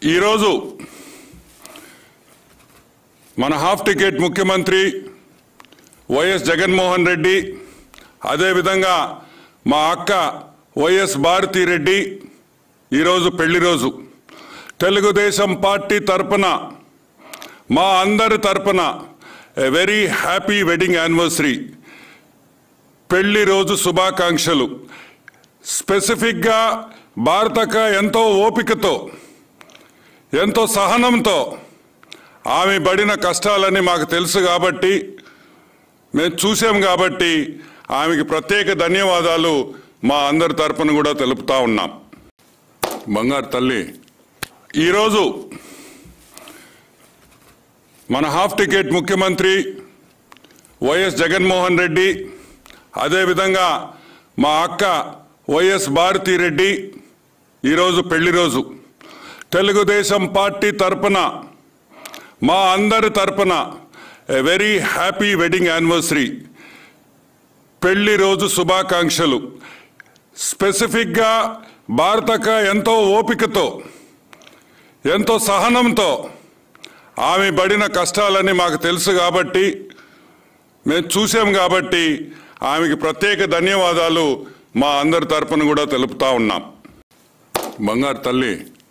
ఈరోజు మన half ticket ముఖ్యమంత్రి వైఎస్ జగన్మోహన్ రెడ్డి అదేవిధంగా మా అక్క వైఎస్ భారతిరెడ్డి ఈరోజు పెళ్లి రోజు తెలుగుదేశం పార్టీ తరపున మా అందరి తరపున a very happy wedding anniversary పెళ్లి రోజు శుభాకాంక్షలు స్పెసిఫిక్గా భారతక ఎంతో ఓపికతో ఎంతో సహనంతో ఆమె పడిన కష్టాలని మాకు తెలుసు కాబట్టి మేము చూసాం కాబట్టి ఆమెకి ప్రత్యేక ధన్యవాదాలు మా అందరి తరపున కూడా తెలుపుతా ఉన్నాం బంగారు తల్లి ఈరోజు మన హాఫ్ టికెట్ ముఖ్యమంత్రి వైఎస్ జగన్మోహన్ రెడ్డి అదేవిధంగా మా అక్క వైఎస్ భారతిరెడ్డి ఈరోజు పెళ్లి రోజు తెలుగుదేశం పార్టీ తరపున మా అందరి తరపున a very happy wedding anniversary పెళ్లి రోజు శుభాకాంక్షలు స్పెసిఫిక్గా భారతక ఎంతో ఓపికతో ఎంతో సహనంతో ఆమె పడిన కష్టాలని మాకు తెలుసు కాబట్టి మేము చూసాం కాబట్టి ఆమెకి ప్రత్యేక ధన్యవాదాలు మా అందరి తరపున కూడా తెలుపుతా ఉన్నాం బంగారు తల్లి